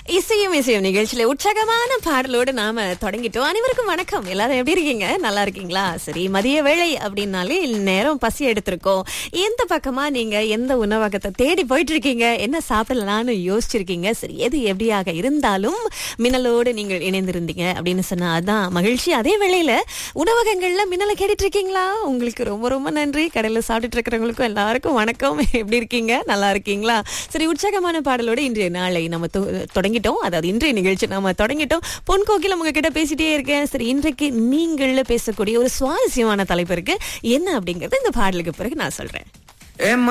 இசையும் இசையும் நிகழ்ச்சியில உற்சாகமான பாடலோடு நாம தொடங்கிட்டோம் அனைவருக்கும் வணக்கம் எல்லாரும் எப்படி இருக்கீங்க நல்லா இருக்கீங்களா சரி மதிய வேளை அப்படின்னாலே நேரம் பசி எடுத்திருக்கோம் எந்த பக்கமா நீங்க எந்த உணவகத்தை தேடி போயிட்டு இருக்கீங்க என்ன சாப்பிடலாம்னு யோசிச்சிருக்கீங்க சரி எது எப்படியாக இருந்தாலும் மின்னலோடு நீங்கள் இணைந்திருந்தீங்க அப்படின்னு சொன்னா அதான் மகிழ்ச்சி அதே வேளையில உணவகங்கள்ல மின்னலை கேட்டுட்டு இருக்கீங்களா உங்களுக்கு ரொம்ப ரொம்ப நன்றி கடையில சாப்பிட்டுட்டு இருக்கிறவங்களுக்கும் எல்லாருக்கும் வணக்கம் எப்படி இருக்கீங்க நல்லா இருக்கீங்களா சரி உற்சாகமான பாடலோடு இன்றைய நாளை நம்ம தொ- தொடங்கிட்டோம் அதாவது இன்றைய நிகழ்ச்சி நம்ம தொடங்கிட்டோம் பொன் கோகிலம் உங்ககிட்ட பேசிட்டே இருக்கேன் சரி இன்றைக்கு நீங்கள் பேசக்கூடிய ஒரு சுவாரஸ்யமான தலைப்பு இருக்கு என்ன அப்படிங்கறது இந்த பாடலுக்கு பிறகு நான் சொல்றேன் ஏம்மா